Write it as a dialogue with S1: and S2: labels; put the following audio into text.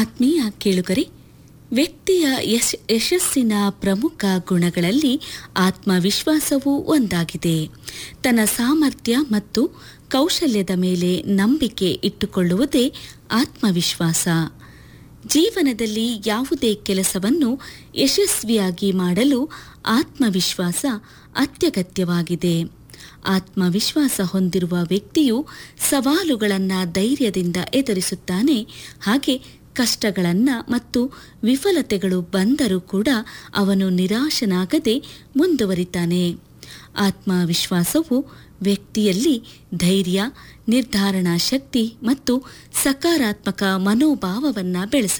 S1: ಆತ್ಮೀಯ ಕೇಳುಗರೆ ವ್ಯಕ್ತಿಯ ಯಶ್ ಯಶಸ್ಸಿನ ಪ್ರಮುಖ ಗುಣಗಳಲ್ಲಿ ಆತ್ಮವಿಶ್ವಾಸವೂ ಒಂದಾಗಿದೆ ತನ್ನ ಸಾಮರ್ಥ್ಯ ಮತ್ತು ಕೌಶಲ್ಯದ ಮೇಲೆ ನಂಬಿಕೆ ಇಟ್ಟುಕೊಳ್ಳುವುದೇ ಆತ್ಮವಿಶ್ವಾಸ ಜೀವನದಲ್ಲಿ ಯಾವುದೇ ಕೆಲಸವನ್ನು ಯಶಸ್ವಿಯಾಗಿ ಮಾಡಲು ಆತ್ಮವಿಶ್ವಾಸ ಅತ್ಯಗತ್ಯವಾಗಿದೆ ಆತ್ಮವಿಶ್ವಾಸ ಹೊಂದಿರುವ ವ್ಯಕ್ತಿಯು ಸವಾಲುಗಳನ್ನು ಧೈರ್ಯದಿಂದ ಎದುರಿಸುತ್ತಾನೆ ಹಾಗೆ ಕಷ್ಟಗಳನ್ನು ಮತ್ತು ವಿಫಲತೆಗಳು ಬಂದರೂ ಕೂಡ ಅವನು ನಿರಾಶನಾಗದೆ ಮುಂದುವರಿತಾನೆ ಆತ್ಮವಿಶ್ವಾಸವು ವ್ಯಕ್ತಿಯಲ್ಲಿ ಧೈರ್ಯ ನಿರ್ಧಾರಣಾ ಶಕ್ತಿ ಮತ್ತು ಸಕಾರಾತ್ಮಕ ಮನೋಭಾವವನ್ನು ಬೆಳೆಸ